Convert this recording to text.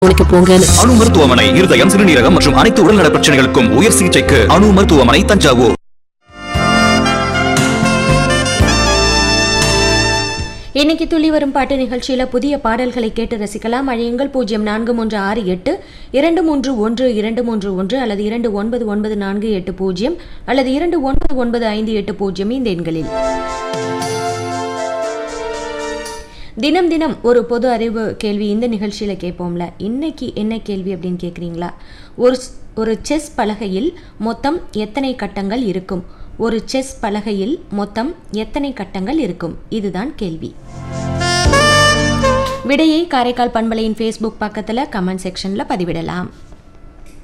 உனக்கு போங்கன்னு அணு மருத்துவமனை இருதயம் சிறுநீரகம் மற்றும் அனைத்து உடல்நல பிரச்சனைகளுக்கும் உயர் சிகிச்சைக்கு அணு மருத்துவமனை தஞ்சாவூர் இன்னைக்கு துள்ளி வரும் பாட்டு நிகழ்ச்சியில புதிய பாடல்களை கேட்டு ரசிக்கலாம் அழையுங்கள் பூஜ்ஜியம் நான்கு மூன்று ஆறு எட்டு இரண்டு மூன்று ஒன்று இரண்டு மூன்று ஒன்று அல்லது இரண்டு ஒன்பது ஒன்பது நான்கு எட்டு பூஜ்ஜியம் அல்லது இரண்டு ஒன்பது ஒன்பது ஐந்து எட்டு பூஜ்ஜியம் இந்த எண்களில் தினம் தினம் ஒரு பொது அறிவு கேள்வி இந்த நிகழ்ச்சியில கேட்போம்ல இன்னைக்கு என்ன கேள்வி அப்படின்னு கேட்குறீங்களா ஒரு ஸ்- ஒரு செஸ் பலகையில் மொத்தம் எத்தனை கட்டங்கள் இருக்கும் ஒரு செஸ் பலகையில் மொத்தம் எத்தனை கட்டங்கள் இருக்கும் இதுதான் கேள்வி விடையை காரைக்கால் பண்பலையின் ஃபேஸ்புக் பக்கத்தில் கமெண்ட் செக்ஷனில் பதிவிடலாம்